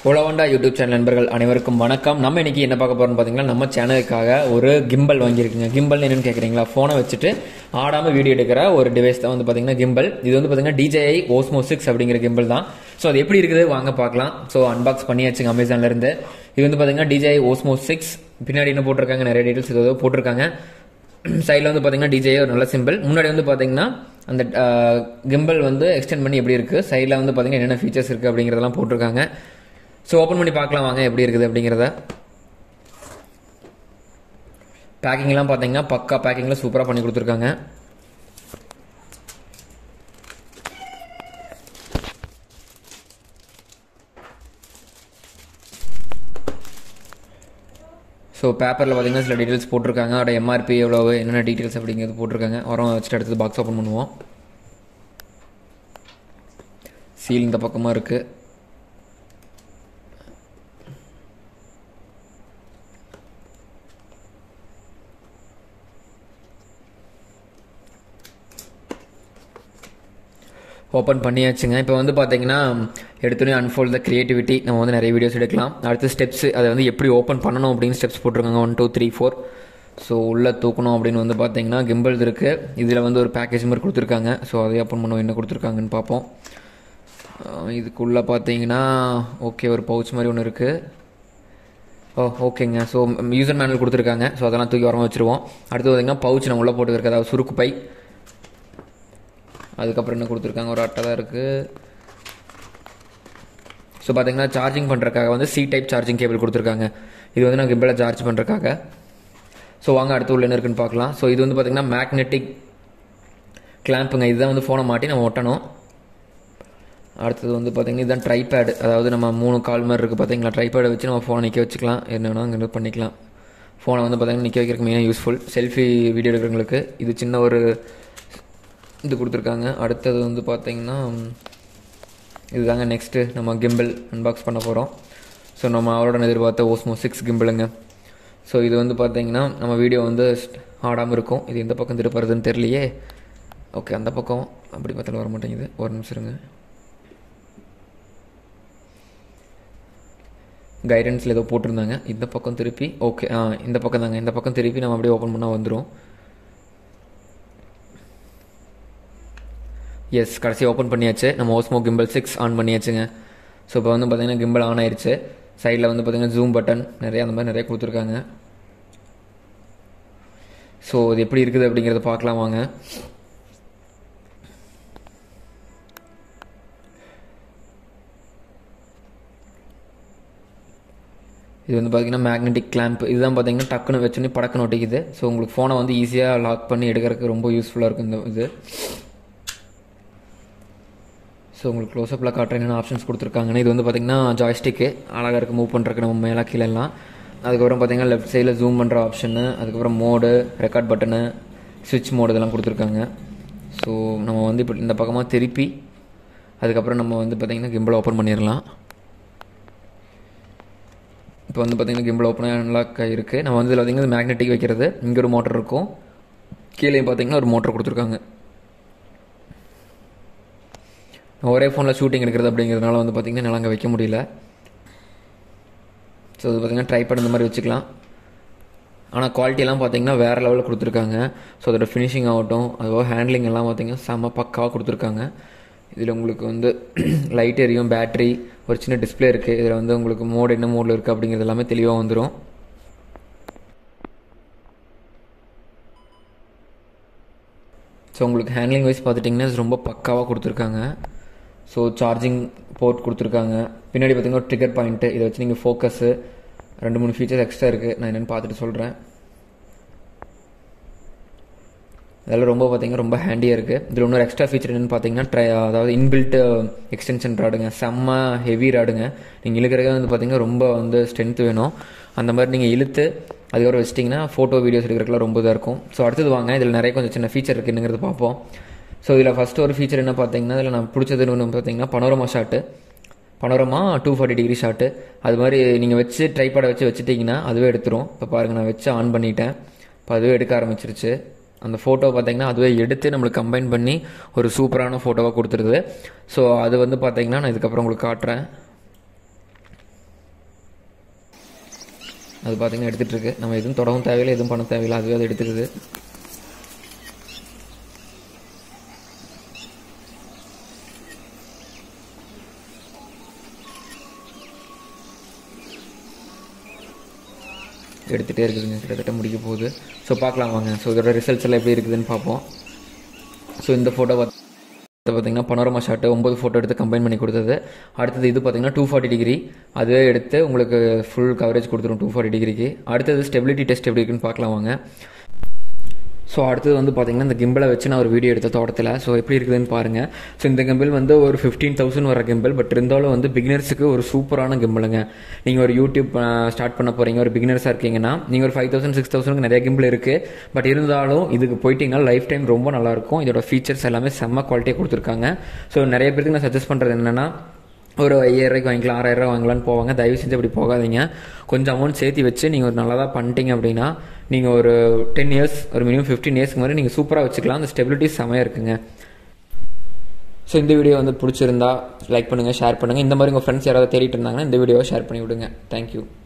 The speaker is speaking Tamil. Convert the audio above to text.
உழவண்டா யூடியூப் சேனல் நண்பர்கள் அனைவருக்கும் வணக்கம் நம்ம இன்னைக்கு என்ன பார்க்க போறோம்னு பார்த்தீங்கன்னா நம்ம சேனலுக்காக ஒரு கிம்பல் வாங்கியிருக்குங்க கிம்பல் என்னன்னு கேட்குறீங்களா ஃபோனை வச்சுட்டு ஆடாமல் வீடியோ எடுக்கிற ஒரு டிவைஸ் தான் வந்து பார்த்தீங்கன்னா கிம்பல் இது வந்து பார்த்தீங்கன்னா DJI ஓஸ்மோ சிக்ஸ் அப்படிங்கிற கிம்பல் தான் ஸோ அது எப்படி இருக்குது வாங்க பார்க்கலாம் ஸோ அன்பாக்ஸ் பண்ணியாச்சுங்க அமேசான்ல இருந்து இது வந்து பார்த்தீங்கன்னா DJI ஓஸ்மோ சிக்ஸ் பின்னாடி என்ன போட்டிருக்காங்க நிறைய டீட்டெயில்ஸ் ஏதோ போட்டிருக்காங்க சைடில் வந்து பார்த்தீங்கன்னா டிஜே ஒரு நல்ல சிம்பிள் முன்னாடி வந்து பார்த்தீங்கன்னா அந்த கிம்பல் வந்து எக்ஸ்டெண்ட் பண்ணி எப்படி இருக்குது சைடில் வந்து பார்த்தீங்கன்னா என்னென்ன ஃபீச்சர்ஸ் இருக்குது அப்படிங்கிறதெல்லாம் போட்டிருக்காங்க ஸோ ஓப்பன் பண்ணி பார்க்கலாம் வாங்க எப்படி இருக்குது அப்படிங்கிறத பேக்கிங்லாம் பார்த்தீங்கன்னா பக்கா பேக்கிங்கில் சூப்பராக பண்ணி கொடுத்துருக்காங்க ஸோ பேப்பரில் பார்த்தீங்கன்னா சில டீட்டெயில்ஸ் போட்டிருக்காங்க அதோட எம்ஆர்பி எவ்வளவு என்னென்ன டீட்டெயில்ஸ் அப்படிங்கிறது போட்டிருக்காங்க உரம் வச்சுட்டு அடுத்தது பாக்ஸ் ஓப்பன் பண்ணுவோம் சீல் இந்த பக்கமாக இருக்குது ஓப்பன் பண்ணியாச்சுங்க இப்போ வந்து பார்த்தீங்கன்னா எடுத்தோடனே அன்ஃபோல்ட் த கிரியேட்டிவிட்டி நம்ம வந்து நிறைய வீடியோஸ் எடுக்கலாம் அடுத்த ஸ்டெப்ஸ் அதை வந்து எப்படி ஓப்பன் பண்ணணும் அப்படின்னு ஸ்டெப்ஸ் போட்டிருக்காங்க one two three four so உள்ளே தூக்கணும் அப்படின்னு வந்து பார்த்தீங்கன்னா கிம்பிள் இருக்குது இதில் வந்து ஒரு பேக்கேஜ் மாதிரி கொடுத்துருக்காங்க ஸோ அதை ஓப்பன் பண்ணுவோம் என்ன கொடுத்துருக்காங்கன்னு பார்ப்போம் அஹ் இதுக்குள்ளே பார்த்தீங்கன்னா ஓகே ஒரு பவுச் மாதிரி ஒன்று இருக்குது ஓ ஓகேங்க ஸோ யூசர் மேனுவல் கொடுத்துருக்காங்க ஸோ அதெல்லாம் தூக்கி வரமா வச்சுருவோம் அடுத்து பார்த்தீங்கன்னா பவுச் நம்ம உள்ளே போட்டுருக்க அதாவது சுருக்கு பை அதுக்கப்புறம் என்ன கொடுத்துருக்காங்க ஒரு அட்டை தான் இருக்குது ஸோ பார்த்தீங்கன்னா சார்ஜிங் பண்ணுறக்காக வந்து சி டைப் சார்ஜிங் கேபிள் கொடுத்துருக்காங்க இது வந்து நான் கிம்பிளை சார்ஜ் பண்ணுறக்காக ஸோ வாங்க அடுத்து உள்ள என்ன இருக்குன்னு பார்க்கலாம் ஸோ இது வந்து பார்த்தீங்கன்னா மேக்னெட்டிக் கிளாம்புங்க இதுதான் வந்து ஃபோனை மாட்டி நம்ம ஒட்டணும் அடுத்தது வந்து பார்த்தீங்கன்னா இதுதான் ட்ரைபேடு அதாவது நம்ம மூணு கால் மாதிரி இருக்குது பார்த்தீங்களா ட்ரைபேடை வச்சு நம்ம ஃபோனை நிற்க வச்சுக்கலாம் என்ன வேணால் அங்கே பண்ணிக்கலாம் ஃபோனை வந்து பார்த்தீங்கன்னா நிற்க வைக்கிறதுக்கு மெயினாக யூஸ்ஃபுல் செல்ஃபி வீடியோ எடுக்கிறவங்களுக்கு இது சின்ன ஒரு இது கொடுத்துருக்காங்க அடுத்தது வந்து பார்த்தீங்கன்னா இதுதாங்க நெக்ஸ்ட்டு நம்ம கிம்பிள் அன்பாக்ஸ் பண்ண போகிறோம் ஸோ நம்ம அவரோட எதிர்பார்த்த ஓஸ்மோ சிக்ஸ் கிம்பிளுங்க ஸோ இது வந்து பார்த்தீங்கன்னா நம்ம வீடியோ வந்து ஆடாமல் இருக்கும் இது எந்த பக்கம் திருப்புறதுன்னு தெரியலையே ஓகே அந்த பக்கம் அப்படி பார்த்தாலும் வர மாட்டேங்குது ஒரு நிமிஷம் இருங்க கைடன்ஸில் ஏதோ போட்டிருந்தாங்க இந்த பக்கம் திருப்பி ஓகே ஆ இந்த பக்கம் தாங்க இந்த பக்கம் திருப்பி நம்ம அப்படியே ஓப்பன் பண்ணால் வந்துடும் எஸ் கடைசி ஓப்பன் பண்ணியாச்சு நம்ம ஓஸ்மோ கிம்பிள் சிக்ஸ் ஆன் பண்ணியாச்சுங்க ஸோ இப்போ வந்து பார்த்தீங்கன்னா கிம்பிள் ஆன் ஆயிடுச்சு சைடில் வந்து பார்த்தீங்கன்னா ஜூம் பட்டன் நிறைய அந்த மாதிரி நிறைய கொடுத்துருக்காங்க ஸோ இது எப்படி இருக்குது அப்படிங்கிறத பார்க்கலாம் வாங்க இது வந்து பார்த்தீங்கன்னா மேக்னெட்டிக் கிளாம்ப் இதுதான் பார்த்தீங்கன்னா டக்குன்னு வச்சோன்னே படக்குன்னு ஒட்டிக்குது ஸோ உங்களுக்கு ஃபோனை வந்து ஈஸியாக லாக் பண்ணி எடுக்கிறதுக்கு ரொம்ப யூஸ்ஃபுல்லாக இருக்கும் இந்த இது ஸோ உங்களுக்கு க்ளோஸ்அப்பில் காட்டுற என்னென்ன ஆப்ஷன்ஸ் கொடுத்துருக்காங்கன்னு இது வந்து பார்த்தீங்கன்னா ஜாய்ஸ்டிக்கு அழகாக இருக்குது மூவ் பண்ணுறதுக்கு நம்ம மேலே கீழெல்லாம் அதுக்கப்புறம் பார்த்தீங்கன்னா லெஃப்ட் சைடில் ஜூம் பண்ணுற ஆப்ஷனு அதுக்கப்புறம் மோடு ரெக்கார்ட் பட்டனு சுவிட்ச் மோடு இதெல்லாம் கொடுத்துருக்காங்க ஸோ நம்ம வந்து இப்போ இந்த பக்கமாக திருப்பி அதுக்கப்புறம் நம்ம வந்து பார்த்திங்கன்னா கிம்பிள் ஓப்பன் பண்ணிடலாம் இப்போ வந்து பார்த்திங்கன்னா கிம்பிள் ஓப்பன் அன்லாக் இருக்குது நம்ம வந்து இதில் பார்த்திங்கன்னா மேக்னெட்டிக் வைக்கிறது இங்கே ஒரு மோட்டர் இருக்கும் கீழே பார்த்தீங்கன்னா ஒரு மோட்டர் கொடுத்துருக்காங்க ஒரே ஃபோனில் ஷூட்டிங் எடுக்கிறது அப்படிங்கிறதுனால வந்து பார்த்திங்கன்னா என்னால் அங்கே வைக்க முடியல ஸோ இது பார்த்திங்கன்னா ட்ரைபேட் இந்த மாதிரி வச்சுக்கலாம் ஆனால் குவாலிட்டியெல்லாம் பார்த்தீங்கன்னா வேறு லெவலில் கொடுத்துருக்காங்க ஸோ அதோட ஃபினிஷிங் ஆகட்டும் அதுபோக ஹேண்ட்லிங் எல்லாம் பார்த்தீங்கன்னா செம்ம பக்காவாக கொடுத்துருக்காங்க இதில் உங்களுக்கு வந்து லைட் எரியும் பேட்ரி ஒரு சின்ன டிஸ்பிளே இருக்குது இதில் வந்து உங்களுக்கு மோடு என்ன மோடில் இருக்குது அப்படிங்கிறது எல்லாமே தெளிவாக வந்துடும் ஸோ உங்களுக்கு ஹேண்ட்லிங் வைஸ் பார்த்துட்டிங்கன்னா ரொம்ப பக்காவாக கொடுத்துருக்காங்க ஸோ சார்ஜிங் போர்ட் கொடுத்துருக்காங்க பின்னாடி பார்த்தீங்கன்னா ஒரு ட்ரிகர் பாயிண்ட்டு இதை வச்சு நீங்கள் ஃபோக்கஸு ரெண்டு மூணு ஃபீச்சர்ஸ் எக்ஸ்ட்ரா இருக்குது நான் என்னென்னு பார்த்துட்டு சொல்கிறேன் அதெல்லாம் ரொம்ப பார்த்தீங்கன்னா ரொம்ப ஹேண்டியாக இருக்குது இதில் இன்னொரு எக்ஸ்ட்ரா ஃபீச்சர் என்னென்னு பார்த்தீங்கன்னா ட்ரை அதாவது இன்பில்ட் எக்ஸ்டென்ஷன் ராடுங்க செம்ம ஹெவி ராடுங்க நீங்கள் இழுக்கிறதே வந்து பார்த்தீங்கன்னா ரொம்ப வந்து ஸ்ட்ரென்த் வேணும் அந்த மாதிரி நீங்கள் இழுத்து அதுக்கப்புறம் வச்சிட்டிங்கன்னா ஃபோட்டோ வீடியோஸ் எடுக்கிறதுக்குலாம் ரொம்ப இதாக இருக்கும் ஸோ அடுத்தது வாங்க இதில் நிறைய கொஞ்சம் சின்ன ஃபீச்சர் இருக்குங்கிறது பார்ப்போம் ஸோ இதில் ஃபஸ்ட்டு ஒரு ஃபீச்சர் என்ன பார்த்தீங்கன்னா இதில் நான் பிடிச்சதுன்னு ஒன்று பார்த்தீங்கன்னா panorama shot panorama two forty degree shot அது மாதிரி நீங்கள் வச்சு ட்ரைபாடை வச்சு வச்சுட்டிங்கன்னா அதுவே எடுத்துரும் இப்போ பாருங்கள் நான் வச்சு ஆன் பண்ணிட்டேன் இப்போ அதுவே எடுக்க ஆரம்பிச்சிருச்சு அந்த ஃபோட்டோ பார்த்தீங்கன்னா அதுவே எடுத்து நம்மளுக்கு கம்பைன் பண்ணி ஒரு சூப்பரான ஃபோட்டோவாக கொடுத்துருது ஸோ அது வந்து பார்த்தீங்கன்னா நான் இதுக்கப்புறம் உங்களுக்கு காட்டுறேன் அது பார்த்தீங்கன்னா எடுத்துகிட்டு இருக்கு நம்ம எதுவும் தொடவும் தேவையில்லை எதுவும் பண்ண தேவையில்லை அதுவே அது எடுத்துக்குது எடுத்துகிட்டே இருக்குதுங்க கிட்டத்தட்ட முடிக்க போகுது ஸோ பார்க்கலாம் வாங்க ஸோ இதோட ரிசல்ட்ஸ் எல்லாம் எப்படி இருக்குதுன்னு பார்ப்போம் ஸோ இந்த ஃபோட்டோ பார்த்து பார்த்தீங்கன்னா பனோரமா ஷாட்டு ஒம்பது ஃபோட்டோ எடுத்து கம்பைன் பண்ணி கொடுத்தது அடுத்தது இது பார்த்தீங்கன்னா டூ ஃபார்ட்டி டிகிரி அதுவே எடுத்து உங்களுக்கு ஃபுல் கவரேஜ் கொடுத்துரும் டூ ஃபார்ட்டி டிகிரிக்கு அடுத்தது ஸ்டெபிலிட்டி டெஸ்ட் எப்படி இருக்குன்னு பார்க்கலாம் வாங்க ஸோ அடுத்தது வந்து பார்த்தீங்கன்னா இந்த கிம்பிளை வச்சு நான் ஒரு வீடியோ எடுத்த தோட்டத்தில் ஸோ எப்படி இருக்குதுன்னு பாருங்கள் ஸோ இந்த கிம்பிள் வந்து ஒரு ஃபிஃப்டீன் தௌசண்ட் வர கிம்பிள் பட் இருந்தாலும் வந்து பிகினர்ஸுக்கு ஒரு சூப்பரான கிம்பிளுங்க நீங்கள் ஒரு யூடியூப் ஸ்டார்ட் பண்ண போகிறீங்க ஒரு பிகினர்ஸாக இருக்கீங்கன்னா நீங்கள் ஒரு ஃபைவ் தௌசண்ட் சிக்ஸ் தௌசண்ட்க்கு நிறைய கிம்பிள் இருக்குது பட் இருந்தாலும் இதுக்கு போயிட்டீங்கன்னா லைஃப் டைம் ரொம்ப நல்லாயிருக்கும் இதோட ஃபீச்சர்ஸ் எல்லாமே செம்ம குவாலிட்டியாக கொடுத்துருக்காங்க ஸோ நிறைய பேருக்கு நான் சஜஸ்ட் பண்ணுறது என்னென்னா ஒரு ஐயாயிரரூவாய்க்கு வாங்கிக்கலாம் ஆறாயிரம் வாங்கலாம்னு போவாங்க தயவு செஞ்சு அப்படி போகாதீங்க கொஞ்சம் அமௌண்ட் சேர்த்து வச்சு நீங்கள் ஒரு நல்லதாக பண்ணிட்டீங்க அப்படின்னா நீங்கள் ஒரு டென் இயர்ஸ் ஒரு மினிமம் ஃபிஃப்டீன் இயர்ஸ்க்கு மாதிரி நீங்கள் சூப்பராக வச்சுக்கலாம் அந்த ஸ்டெபிலிட்டி செமையாக இருக்குங்க ஸோ இந்த வீடியோ வந்து பிடிச்சிருந்தா லைக் பண்ணுங்கள் ஷேர் பண்ணுங்கள் இந்த மாதிரி உங்கள் ஃப்ரெண்ட்ஸ் யாராவது தேடிட்டு இருந்தாங்கன்னா இந்த வீடியோவை ஷேர் பண்ணி விடுங்க தேங்க்யூ